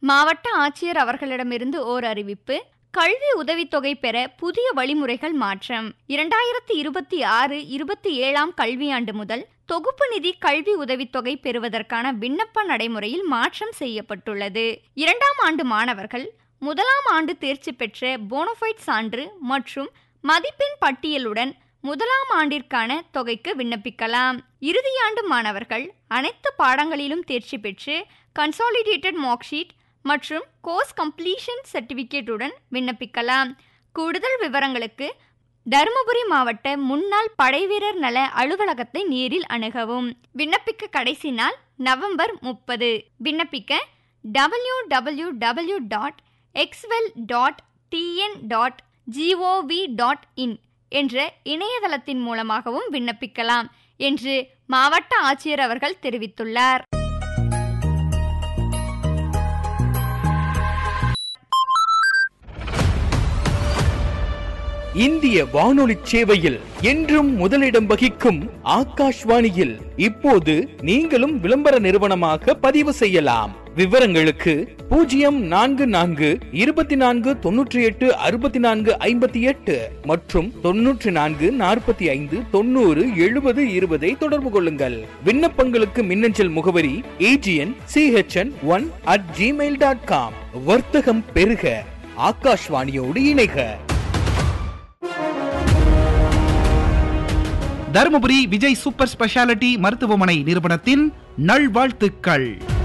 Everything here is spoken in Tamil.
மாவட்ட ஆட்சியர் அவர்களிடமிருந்து ஓர் அறிவிப்பு கல்வி உதவித்தொகை பெற புதிய வழிமுறைகள் மாற்றம் இரண்டாயிரத்தி இருபத்தி ஆறு இருபத்தி ஏழாம் கல்வியாண்டு முதல் தொகுப்பு நிதி கல்வி உதவித்தொகை பெறுவதற்கான விண்ணப்ப நடைமுறையில் மாற்றம் செய்யப்பட்டுள்ளது இரண்டாம் ஆண்டு மாணவர்கள் முதலாம் ஆண்டு தேர்ச்சி பெற்ற போனோஃபைட் சான்று மற்றும் மதிப்பெண் பட்டியலுடன் முதலாம் ஆண்டிற்கான தொகைக்கு விண்ணப்பிக்கலாம் இறுதியாண்டு மாணவர்கள் அனைத்து பாடங்களிலும் தேர்ச்சி பெற்று கன்சாலிடேட்டட் மார்க்ஷீட் மற்றும் கோர்ஸ் கம்ப்ளீஷன் சர்டிபிகேட்டுடன் விண்ணப்பிக்கலாம் கூடுதல் விவரங்களுக்கு தருமபுரி மாவட்ட முன்னாள் படைவீரர் நல அலுவலகத்தை நேரில் அணுகவும் விண்ணப்பிக்க கடைசி நாள் நவம்பர் முப்பது விண்ணப்பிக்க W W W dot exwel dot TN dot GOV dot in என்ற இணையதளத்தின் மூலமாகவும் விண்ணப்பிக்கலாம் என்று மாவட்ட ஆட்சியர் அவர்கள் தெரிவித்துள்ளார் இந்திய வானொலி சேவையில் என்றும் முதலிடம் வகிக்கும் ஆகாஷ்வாணியில் இப்போது நீங்களும் விளம்பர நிறுவனமாக பதிவு செய்யலாம் விவரங்களுக்கு பூஜ்ஜியம் நான்கு நான்கு இருபத்தி நான்கு தொன்னூற்றி எட்டு அறுபத்தி நான்கு ஐம்பத்தி எட்டு மற்றும் தொன்னூற்றி நான்கு நாற்பத்தி ஐந்து தொண்ணூறு எழுபது இருபதை தொடர்பு கொள்ளுங்கள் விண்ணப்பங்களுக்கு மின்னஞ்சல் முகவரி AGN CHN one at Gmail dot com வர்த்தகம் பெருக ஆகாஷ்வாணியோடு இணைக தருமபுரி விஜய் சூப்பர் ஸ்பெஷாலிட்டி மருத்துவமனை நிறுவனத்தின் நல்வாழ்த்துக்கள்